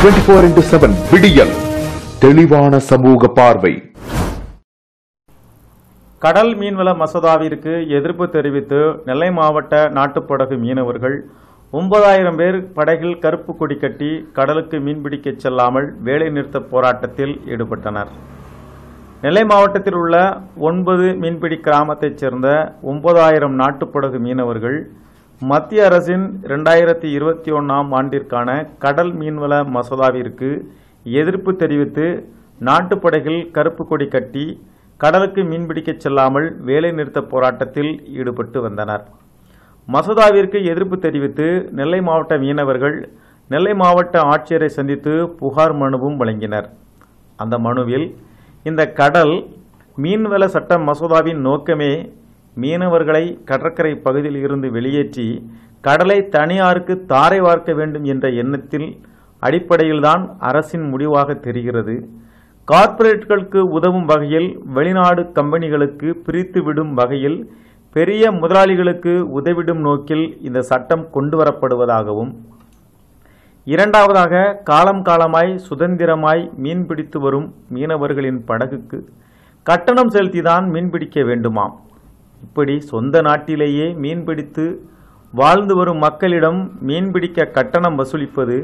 twenty four into seven விடியல் தெளிவான சமூக பார்வை கடல் மீன்வள மசோதாவிற்கு எதிர்ப்பு தெரிவித்து நெல்லை மாவட்ட நாட்டுப்படகு மீனவர்கள் ஒன்பதாயிரம் பேர் படகில் கருப்பு கொடி கட்டி கடலுக்கு மீன்பிடிக்கச் செல்லாமல் வேலைநிறுத்த போராட்டத்தில் ஈடுபட்டனர் நெல்லை மாவட்டத்தில் உள்ள ஒன்பது மீன்பிடி கிராமத்தைச் சேர்ந்த ஒன்பதாயிரம் நாட்டுப்படகு மீனவர்கள் மத்திய அரசின் இரண்டாயிரத்தி இருபத்தி ஒன்றாம் ஆண்டிற்கான கடல் மீன்வள மசோதாவிற்கு எதிர்ப்பு தெரிவித்து நாட்டுப்படகில் கருப்பு கொடி கட்டி கடலுக்கு மீன்பிடிக்கச் செல்லாமல் வேலைநிறுத்த போராட்டத்தில் ஈடுபட்டு வந்தனர் மசோதாவிற்கு எதிர்ப்பு தெரிவித்து நெல்லை மாவட்ட மீனவர்கள் நெல்லை மாவட்ட ஆட்சியரை சந்தித்து புகார் மனுவும் வழங்கினர் அந்த மனுவில் இந்த கடல் மீன்வள சட்ட மசோதாவின் நோக்கமே மீனவர்களை கடற்கரை பகுதியில் இருந்து வெளியேற்றி கடலை தனியாருக்கு தாரை வார்க்க வேண்டும் என்ற எண்ணத்தில் அடிப்படையில்தான் அரசின் முடிவாக தெரிகிறது கார்ப்பரேட்களுக்கு உதவும் வகையில் வெளிநாடு கம்பெனிகளுக்கு பிரித்து விடும் வகையில் பெரிய முதலாளிகளுக்கு உதவிடும் நோக்கில் இந்த சட்டம் கொண்டு வரப்படுவதாகவும் இரண்டாவதாக காலம் காலமாய் சுதந்திரமாய் மீன்பிடித்து வரும் மீனவர்களின் படகுக்கு கட்டணம் செலுத்திதான் மீன்பிடிக்க வேண்டுமாம் இப்படி சொந்த நாட்டிலேயே மீன்பிடித்து வாழ்ந்து வரும் மக்களிடம் மீன்பிடிக்க கட்டணம் வசூலிப்பது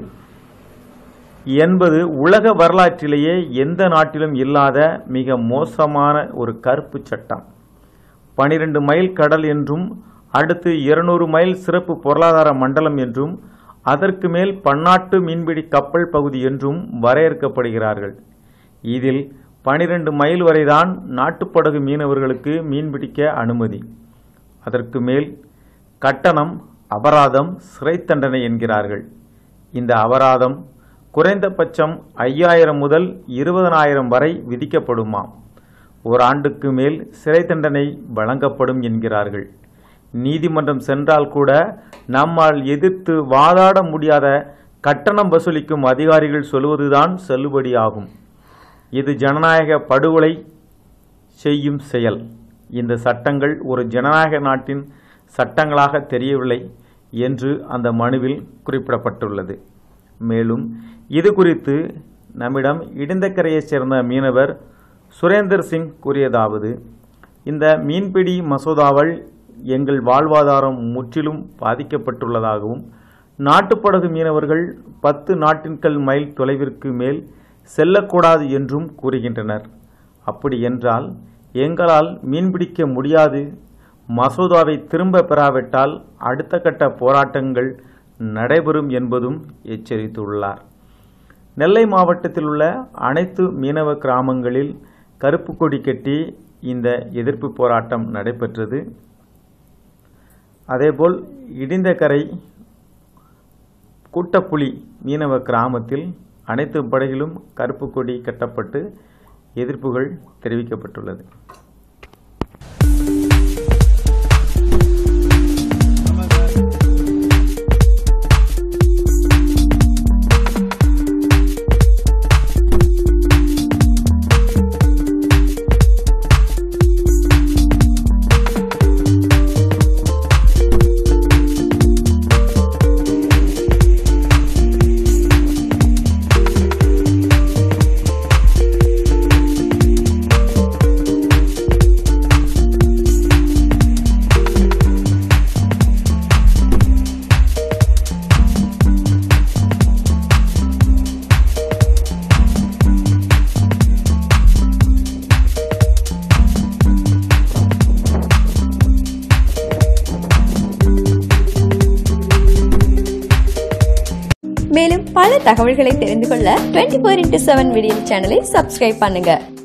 என்பது உலக வரலாற்றிலேயே எந்த நாட்டிலும் இல்லாத மிக மோசமான ஒரு கருப்பு சட்டம் பனிரெண்டு மைல் கடல் என்றும் அடுத்து இருநூறு மைல் சிறப்பு பொருளாதார மண்டலம் என்றும் அதற்கு மேல் பன்னாட்டு மீன்பிடி கப்பல் பகுதி என்றும் வரையறுக்கப்படுகிறார்கள் இதில் பனிரெண்டு மைல் வரைதான் நாட்டுப்படகு மீனவர்களுக்கு மீன்பிடிக்க அனுமதி அதற்கு மேல் கட்டணம் அபராதம் சிறை தண்டனை என்கிறார்கள் இந்த அபராதம் குறைந்தபட்சம் ஐயாயிரம் முதல் இருபதனாயிரம் வரை விதிக்கப்படுமாம் ஓராண்டுக்கு மேல் சிறை தண்டனை வழங்கப்படும் என்கிறார்கள் நீதிமன்றம் சென்றால் கூட நம்மால் எதிர்த்து வாதாட முடியாத கட்டணம் வசூலிக்கும் அதிகாரிகள் சொல்வதுதான் செல்லுபடியாகும் இது ஜனநாயக படுகொலை செய்யும் செயல் இந்த சட்டங்கள் ஒரு ஜனநாயக நாட்டின் சட்டங்களாக தெரியவில்லை என்று அந்த மனுவில் குறிப்பிடப்பட்டுள்ளது மேலும் இது குறித்து நம்மிடம் இடிந்தக்கரையைச் சேர்ந்த மீனவர் சுரேந்தர் சிங் கூறியதாவது இந்த மீன்பிடி மசோதாவால் எங்கள் வாழ்வாதாரம் முற்றிலும் பாதிக்கப்பட்டுள்ளதாகவும் நாட்டுப்படகு மீனவர்கள் பத்து நாட்டின்கள் மைல் தொலைவிற்கு மேல் செல்லக்கூடாது என்றும் கூறுகின்றனர் அப்படி என்றால் எங்களால் மீன்பிடிக்க முடியாது மசோதாவை திரும்ப பெறாவிட்டால் அடுத்த கட்ட போராட்டங்கள் நடைபெறும் என்பதும் எச்சரித்துள்ளார் நெல்லை மாவட்டத்தில் உள்ள அனைத்து மீனவ கிராமங்களில் கருப்பு கொடி கட்டி இந்த எதிர்ப்பு போராட்டம் நடைபெற்றது அதேபோல் இடிந்தகரை கூட்டப்புலி மீனவ கிராமத்தில் அனைத்து படகிலும் கருப்பு கொடி கட்டப்பட்டு எதிர்ப்புகள் தெரிவிக்கப்பட்டுள்ளது மேலும் பல தகவல்களை தெரிந்து கொள்ள twenty four into seven video சேனலை சப்ஸ்கிரைப் பண்ணுங்க